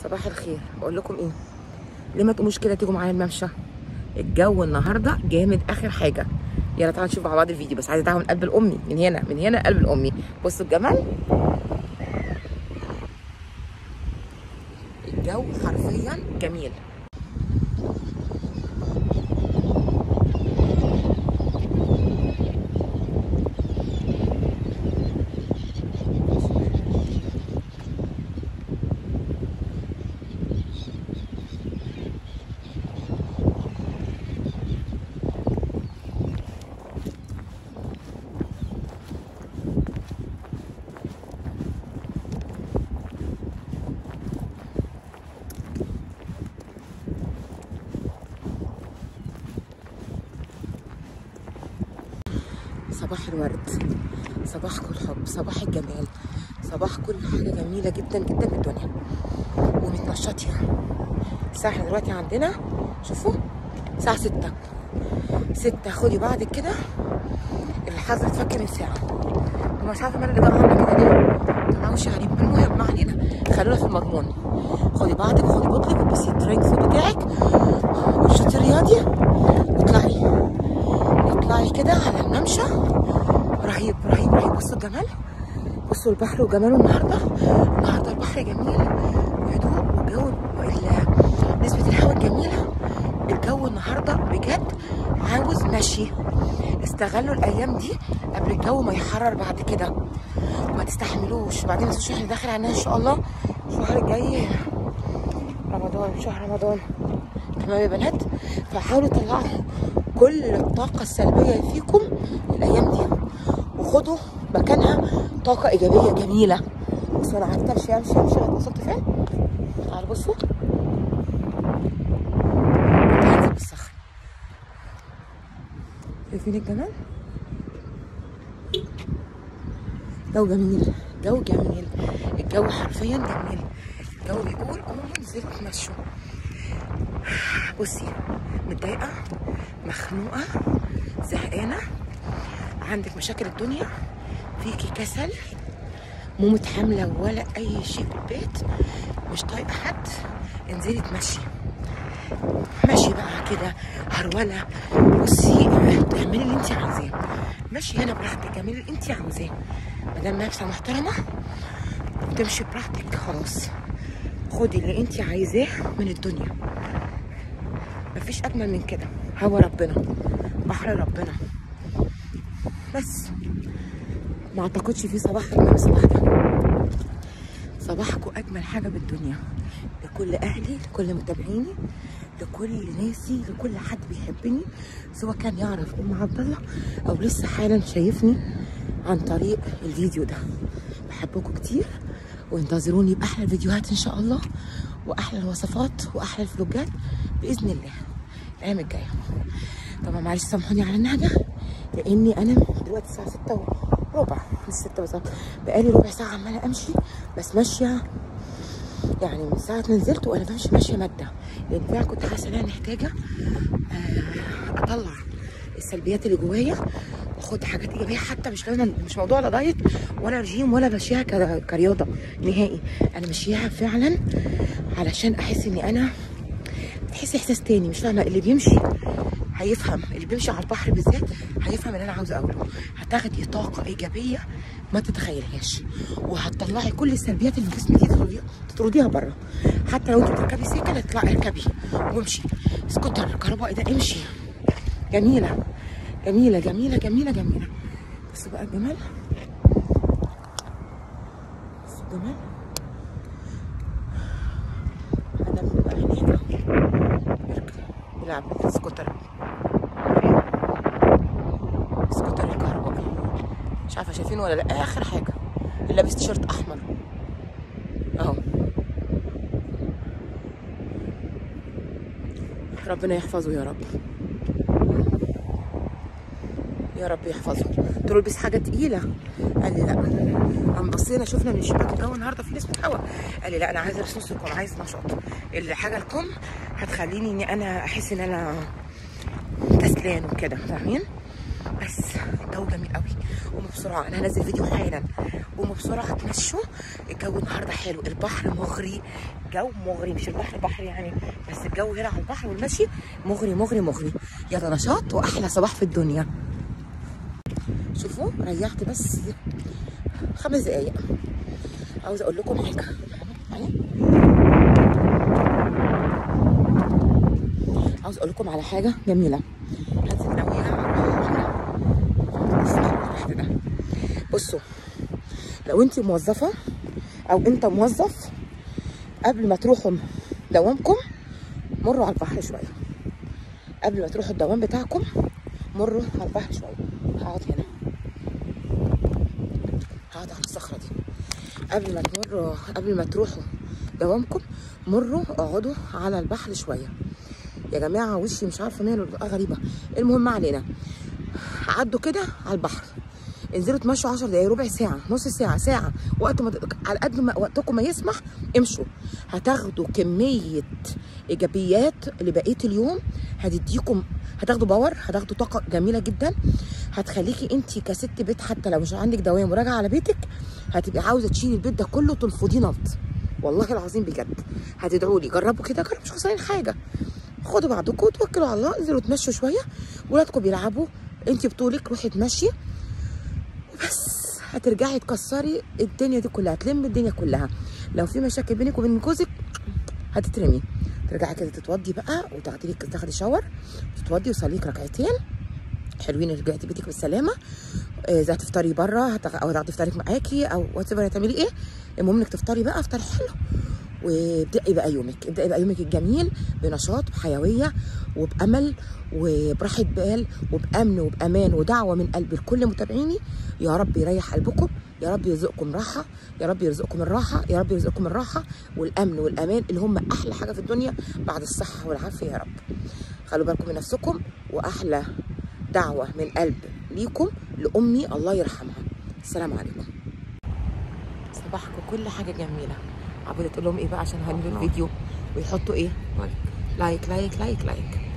صباح الخير بقول لكم ايه ليه ما تقوموش كده تيجوا معايا الممشى الجو النهارده جامد اخر حاجه يلا تعالوا نشوف مع بعض الفيديو بس عايزه دعوه من قلب الامي من هنا من هنا قلب الامي بصوا الجمال الجو حرفيا جميل صباح الورد صباح كل حب صباح الجمال صباح كل حاجه جميله جدا جدا في الدنيا ومتنشطه الساعه احنا دلوقتي عندنا شوفوا الساعه 6 6 خدي بعدك كده الحظر اتفك من ساعه ومش عارفه مال الاداره عامله كده ليه طلعوش يعني المهم ما علينا خلونا في المضمون خدي بعضك وخدي بطلك والبسي الدرينك فود بتاعك والشوط الرياضي واطلعي اطلعي كده على الممشى رهيب رهيب رهيب بصوا الجمال بصوا البحر وجماله النهارده النهارده البحر جميل وهدوء وجو ال- نسبة الهواء الجميلة الجو النهارده بجد عاوز مشي استغلوا الايام دي قبل الجو ما يحرر بعد كده ما تستحملوش وبعدين ما تنسوش احنا داخل علينا ان شاء الله الشهر الجاي رمضان شهر رمضان تمام يا بنات فحاولوا تطلعوا كل الطاقة السلبية فيكم الأيام دي وخدوا مكانها طاقة إيجابية جميلة بصوا أنا قعدت أمشي أمشي أمشي لغاية ما وصلت فين؟ تعالوا بصوا كنت هنزل بالصخر شايفين الجمال؟ جو جميل جو جميل الجو حرفيا جميل الجو بيقول قوموا انزلوا اتمشوا بصي متضايقة مخنوقة زهقانة عندك مشاكل الدنيا فيكي كسل مو متحاملة ولا أي شيء في البيت مش طايقة حد انزلي اتمشي ماشي بقى كده هرولة بصي اعملي اللي انت عاوزاه ماشي هنا براحتك اعملي اللي انت عاوزاه مادام لابسة محترمة وتمشي براحتك خلاص خدي اللي انت عايزاه من الدنيا مفيش اجمل من كده هوا ربنا بحر ربنا بس ما اعتقدش في صباح اجمل من الصباح ده صباحكم اجمل حاجه بالدنيا لكل اهلي لكل متابعيني لكل ناسي لكل حد بيحبني سواء كان يعرف ام عبد الله او لسه حالا شايفني عن طريق الفيديو ده بحبكم كتير وانتظروني باحلى الفيديوهات ان شاء الله واحلى الوصفات واحلى الفلوجات باذن الله الايام الجايه طبعا معلش سامحوني على النهجه لاني انا دلوقتي الساعه 6 وربع مش 6 بالظبط بقالي ربع ساعه عماله امشي بس ماشيه يعني من ساعه ما نزلت وانا بمشي ماشيه ماده لان فعلا كنت حاسه ان انا محتاجه آه، اطلع السلبيات اللي جوايا واخد حاجات ايجابيه حتى مش لازم مش موضوع لا دايت ولا رجيم ولا ماشيها ك- كرياضه نهائي انا ماشياها فعلا علشان احس اني انا تحس احساس تاني مش فاهمه اللي بيمشي هيفهم اللي بيمشي على البحر بالذات هيفهم اللي انا عاوزه اقوله هتاخدي طاقه ايجابيه ما تتخيلهاش وهتطلعي كل السلبيات اللي في جسمك دي تطرديها تطرديها بره حتى لو انت بتركبي سيكل اطلعي اركبي وامشي سكوتر كهربائي ده امشي جميله جميله جميله جميله جميله بصوا بقى الجمال بصوا الجمال انا بنبقى هناك بيركب بيلعب بالسكوتر سكوتر الكهربائي مش عارفه شايفينه ولا لا اخر حاجه اللي لابس تيشيرت احمر اهو ربنا يحفظه يا رب يا رب يحفظه قلت له البس حاجه تقيله قال لي لا قام بصينا شفنا من الشباك الجو النهارده في نسبه هواء قال لي لا انا عايز رصاص الكم عايز نشاط الحاجه الكم هتخليني اني انا احس ان انا كسلان وكده فاهمين بس الجو جميل قوي قوموا بسرعه انا هنزل فيديو حالا قوموا بسرعه اتمشوا الجو النهارده حلو البحر مغري الجو مغري مش البحر بحر يعني بس الجو هنا على البحر والمشي مغري مغري مغري يلا نشاط واحلى صباح في الدنيا شوفوا ريحت بس خمس دقايق عاوزه اقول لكم حاجه معايا؟ عاوز اقول لكم على حاجه جميله هنزل ناويه تحت ده بصوا لو انت موظفه او انت موظف قبل ما تروحوا دوامكم مروا على البحر شويه قبل ما تروحوا الدوام بتاعكم مروا على البحر شويه هقعد هنا هقعد على الصخره دي قبل ما تمروا قبل ما تروحوا دوامكم مروا اقعدوا على البحر شويه يا جماعه وشي مش عارفه ماله بقى غريبه المهم ما علينا عدوا كده على البحر انزلوا تمشوا 10 دقايق ربع ساعه نص ساعه ساعه وقت ما على قد ما وقتكم ما يسمح امشوا هتاخدوا كميه ايجابيات لبقيه اليوم هتديكم هتاخدوا باور هتاخدوا طاقه جميله جدا هتخليكي انت كست بيت حتى لو مش عندك دوام وراجعه على بيتك هتبقي عاوزه تشيلي البيت ده كله تنفضيه نفض والله العظيم بجد هتدعوا لي جربوا كده جربوا مش خسرانين حاجه خدوا بعضكم وتوكلوا على الله انزلوا تمشوا شويه ولادكم بيلعبوا انت بطولك روحي تمشي وبس هترجعي تكسري الدنيا دي كلها هتلم الدنيا كلها لو في مشاكل بينك وبين جوزك هتترمي ترجعي كده تتوضي بقى وتاخدي لك تاخدي شاور تتوضي وتصلي لك ركعتين حلوين رجعتي بيتك بالسلامه اذا هتفطري بره او هتاخدي فطارك معاكي او وات هتعملي ايه المهم انك تفطري بقى افطار حلو وابدأي بقى يومك ابدأي بقى يومك الجميل بنشاط بحيوية وبأمل وبراحة بال وبأمن وبأمان ودعوة من قلبي لكل متابعيني يا رب يريح قلبكم يا رب يرزقكم راحة يا رب يرزقكم الراحة يا رب يرزقكم الراحة والأمن والأمان اللي هم أحلى حاجة في الدنيا بعد الصحة والعافية يا رب خلوا بالكم من نفسكم وأحلى دعوة من قلب ليكم لأمي الله يرحمها السلام عليكم صباحكم كل حاجة جميلة عبودة تقول لهم ايه بقى عشان هنعمل الفيديو ويحطوا ايه لايك لايك لايك لايك لايك